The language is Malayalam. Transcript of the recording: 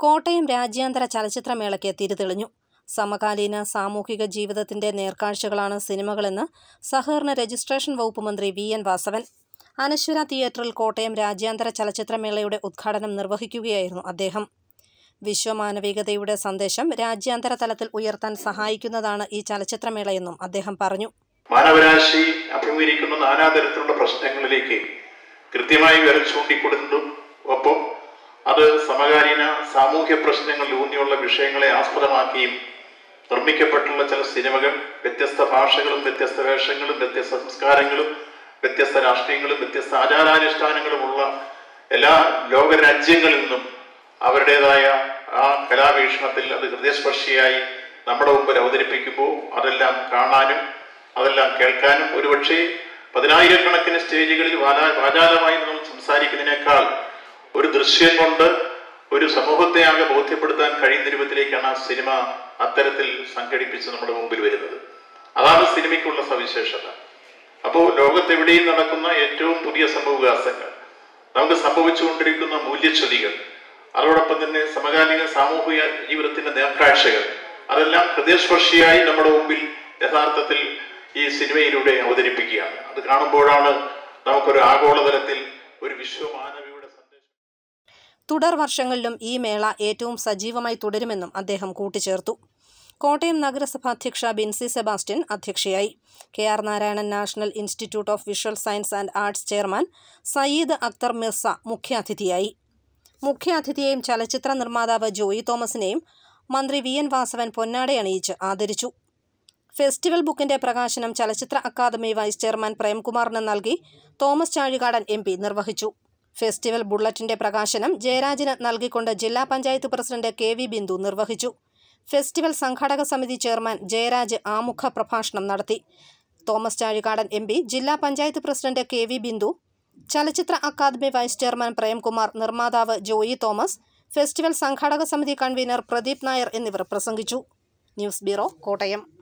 കോട്ടയം രാജ്യാന്തര ചലച്ചിത്രമേളയ്ക്ക് തിരിതെളിഞ്ഞു സമകാലീന സാമൂഹിക ജീവിതത്തിന്റെ നേർക്കാഴ്ചകളാണ് സിനിമകളെന്ന് സഹകരണ രജിസ്ട്രേഷൻ വകുപ്പ് മന്ത്രി വി എൻ വാസവൻ അനശ്വര തിയേറ്ററിൽ കോട്ടയം രാജ്യാന്തര ചലച്ചിത്രമേളയുടെ ഉദ്ഘാടനം നിർവഹിക്കുകയായിരുന്നു അദ്ദേഹം വിശ്വമാനവികതയുടെ സന്ദേശം രാജ്യാന്തര തലത്തിൽ ഉയർത്താൻ സഹായിക്കുന്നതാണ് ഈ ചലച്ചിത്രമേളയെന്നും അദ്ദേഹം പറഞ്ഞു മാനവരാശി അഭിമുഖീകരിക്കുന്ന നാനാതരത്തിലുള്ള പ്രശ്നങ്ങളിലേക്ക് കൃത്യമായി വിരൽ ചൂണ്ടിക്കൊടുത്തും ഒപ്പം അത് സമകാലീന സാമൂഹ്യ പ്രശ്നങ്ങളിൽ ഊന്നിയുള്ള വിഷയങ്ങളെ ആസ്പദമാക്കിയും നിർമ്മിക്കപ്പെട്ടുള്ള ചില സിനിമകൾ വ്യത്യസ്ത ഭാഷകളും വ്യത്യസ്ത വേഷങ്ങളും വ്യത്യസ്ത സംസ്കാരങ്ങളും വ്യത്യസ്ത രാഷ്ട്രീയങ്ങളും വ്യത്യസ്ത ആചാരാനുഷ്ഠാനങ്ങളുമുള്ള എല്ലാ ലോകരാജ്യങ്ങളിൽ നിന്നും അവരുടേതായ ആ കലാവീക്ഷണത്തിൽ അത് ഹൃദയസ്പർശിയായി നമ്മുടെ മുമ്പിൽ അവതരിപ്പിക്കുമ്പോൾ അതെല്ലാം കാണാനും അതെല്ലാം കേൾക്കാനും ഒരുപക്ഷെ പതിനായിരക്കണക്കിന് സ്റ്റേജുകളിൽ വാചാ- വാചാലമായി നമ്മൾ സംസാരിക്കുന്നതിനേക്കാൾ ഒരു ദൃശ്യം കൊണ്ട് ഒരു സമൂഹത്തെ ആകെ ബോധ്യപ്പെടുത്താൻ കഴിയുന്ന രൂപത്തിലേക്കാണ് ആ സിനിമ അത്തരത്തിൽ സംഘടിപ്പിച്ച് നമ്മുടെ മുമ്പിൽ വരുന്നത് അതാണ് സിനിമയ്ക്കുള്ള സവിശേഷത അപ്പോൾ ലോകത്തെവിടെയും നടക്കുന്ന ഏറ്റവും പുതിയ സംഭവവികാസങ്ങൾ നമുക്ക് സംഭവിച്ചുകൊണ്ടിരിക്കുന്ന മൂല്യച്യുതികൾ അതോടൊപ്പം തന്നെ സമകാലീന സാമൂഹിക ജീവിതത്തിന്റെ നേർക്കാഴ്ചകൾ അതെല്ലാം ഹൃദയസ്പർശിയായി നമ്മുടെ മുമ്പിൽ യഥാർത്ഥത്തിൽ ഈ സിനിമയിലൂടെ അവതരിപ്പിക്കുകയാണ് അത് കാണുമ്പോഴാണ് നമുക്കൊരു ആഗോളതലത്തിൽ ഒരു വിശ്വമാനവിയുടെ സന്ദേശം തുടർ വർഷങ്ങളിലും ഈ മേള ഏറ്റവും സജീവമായി തുടരുമെന്നും അദ്ദേഹം കൂട്ടിച്ചേർത്തു കോട്ടയം നഗരസഭ അധ്യക്ഷ ബിൻസി സെബാസ്റ്റ്യൻ അധ്യക്ഷയായി K R Narayanan National Institute of Visual Science and Arts chairman Saeed Akhtar Mirza മുഖ്യാതിഥിയായി മുഖ്യാതിഥിയെയും ചലച്ചിത്ര നിർമ്മാതാവ് ജോയി തോമസിനെയും മന്ത്രി വി എൻ വാസവൻ പൊന്നാടയണിയിച്ച് ആദരിച്ചു ഫെസ്റ്റിവൽ ബുക്കിന്റെ പ്രകാശനം ചലച്ചിത്ര അക്കാദമി വൈസ് ചെയർമാൻ പ്രേംകുമാറിന് നൽകി തോമസ് ചാഴികാടൻ എം പി നിർവഹിച്ചു ഫെസ്റ്റിവൽ ബുള്ളറ്റിന്റെ പ്രകാശനം ജയരാജിന് നൽകിക്കൊണ്ട് ജില്ലാ panchayat president K V Bindu നിർവഹിച്ചു ഫെസ്റ്റിവൽ സംഘാടക സമിതി ചെയർമാൻ ജയരാജ് ആമുഖ പ്രഭാഷണം നടത്തി തോമസ് ചാഴികാടൻ എം പി ജില്ലാ panchayat president K V Bindu ചലച്ചിത്ര അക്കാദമി വൈസ് ചെയർമാൻ പ്രേംകുമാർ നിർമ്മാതാവ് ജോയി തോമസ് ഫെസ്റ്റിവൽ സംഘാടക സമിതി കൺവീനർ പ്രദീപ് നായർ എന്നിവർ പ്രസംഗിച്ചു ന്യൂസ് ബ്യൂറോ കോട്ടയം